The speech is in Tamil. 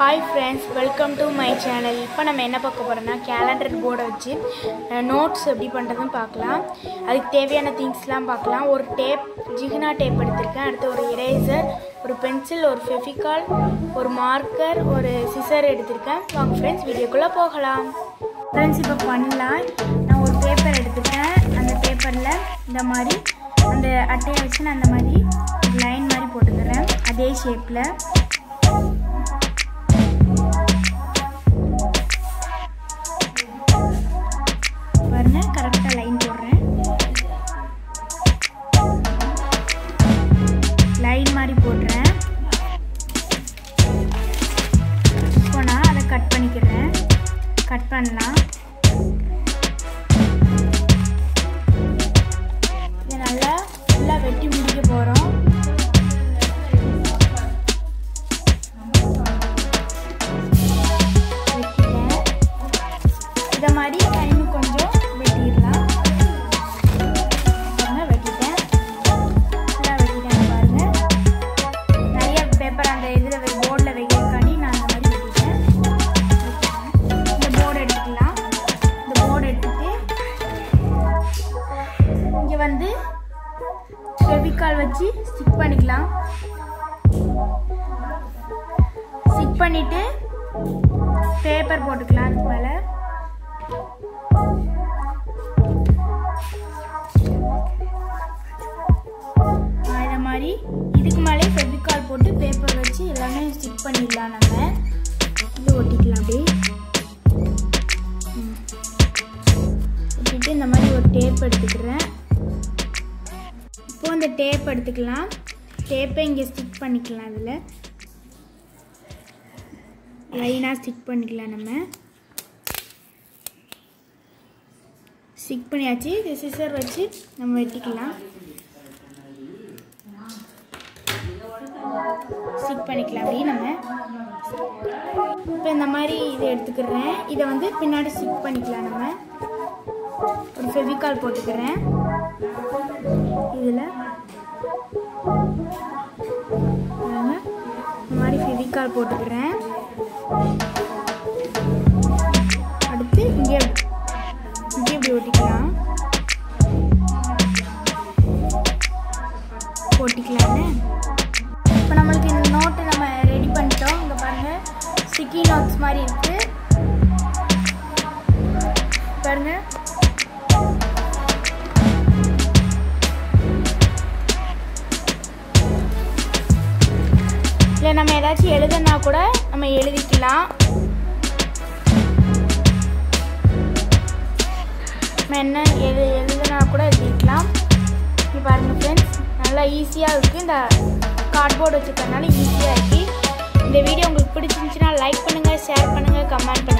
Hi friends welcome to my channel இப்போ நம்ம என்ன பார்க்க போகிறோம்னா கேலண்டர் போர்டை வச்சு நோட்ஸ் எப்படி பண்ணுறதுன்னு பார்க்கலாம் அதுக்கு தேவையான திங்ஸ்லாம் பார்க்கலாம் ஒரு டேப் ஜிகினா டேப் எடுத்திருக்கேன் அடுத்து ஒரு இரேசர் ஒரு பென்சில் ஒரு ஃபெஃபிகால் ஒரு மார்க்கர் ஒரு சிசர் எடுத்திருக்கேன் வாங்க ஃப்ரெண்ட்ஸ் வீடியோக்குள்ளே போகலாம் ஃப்ரெண்ட்ஸ் இப்போ பண்ணலாம் நான் ஒரு பேப்பர் எடுத்துட்டேன் அந்த பேப்பரில் இந்த மாதிரி அந்த அட்டையை வச்சு நான் அந்த மாதிரி லைன் மாதிரி போட்டுக்கிறேன் அதே ஷேப்பில் பாருங்க கரெக்டாக லைன் போடுறேன் லைன் மாதிரி போடுறேன் இப்போ நான் அதை கட் பண்ணிக்கிறேன் கட் பண்ணலாம் இதை நல்லா ஃபுல்லாக வெட்டி முடிக்க போகிறோம் வெட்டிட்டேன் இதை மாதிரி இன்னும் கொஞ்சம் வெட்டிடலாம் பாருங்க வெட்டிட்டேன் ஃபுல்லாக வெட்டிட்டேன் பாருங்க நிறைய பேப்பர் அந்த இதில் போர்டில் வைக்கிறதுக்காண்டி நான் அந்த மாதிரி வெட்டிட்டேன் இந்த போர்டு எடுத்துக்கலாம் இந்த போர்டு எடுத்துட்டு இங்கே வந்து ஃபெவிகால் வச்சு ஸ்டிக் பண்ணிக்கலாம் ஸ்டிக் பண்ணிவிட்டு பேப்பர் போட்டுக்கலாம் அதுக்கு மேலே இதை மாதிரி இதுக்கு மேலே ஃபெவிகால் போட்டு பேப்பர் வச்சு எல்லாமே ஸ்டிக் பண்ணிடலாம் நம்ம இது ஒட்டிக்கலாம் அப்படி ம். ஒட்டிட்டு இந்த மாதிரி ஒரு டேப் எடுத்துக்கிறேன் இப்போ இந்த டேப் எடுத்துக்கலாம் டேப்பை இங்கே ஸ்டிக் பண்ணிக்கலாம் அதில் லைனாக ஸ்டிக் பண்ணிக்கலாம் நம்ம ஸ்டிக் பண்ணியாச்சு இது சிசர் வச்சு நம்ம வெட்டிக்கலாம் ஸ்டிக் பண்ணிக்கலாம் அப்படி நம்ம இப்போ இந்த மாதிரி இதை எடுத்துக்கிறேன் இதை வந்து பின்னாடி ஸ்டிக் பண்ணிக்கலாம் நம்ம ஒரு ஃபெவிகால் போட்டுக்கிறேன் இதில் பாருங்க, இந்த மாதிரி ஃபெவிகால் போட்டுக்கிறேன் அடுத்து இங்கே இங்கே இப்படி ஒட்டிக்கலாம் போட்டிக்கலாம்னு இப்போ நம்மளுக்கு இந்த நோட்டு நம்ம ரெடி பண்ணிட்டோம் இங்கே பாருங்கள் ஸ்டிக்கி நோட்ஸ் மாதிரி இருக்குது பாருங்க இல்லை நம்ம ஏதாச்சும் எழுதுனா கூட நம்ம எழுதிக்கலாம் நம்ம என்ன எழு எழுதுனா கூட எழுதிக்கலாம் இங்கே பாருங்கள் ஃப்ரெண்ட்ஸ் நல்லா ஈஸியாக இருக்குது இந்த கார்ட்போர்டு வச்சுருக்கறனால ஈஸியாக இருக்குது இந்த வீடியோ உங்களுக்கு பிடிச்சிருந்துச்சுன்னா லைக் பண்ணுங்கள் ஷேர் பண்ணுங்கள் கமெண்ட் பண்ணுங்கள்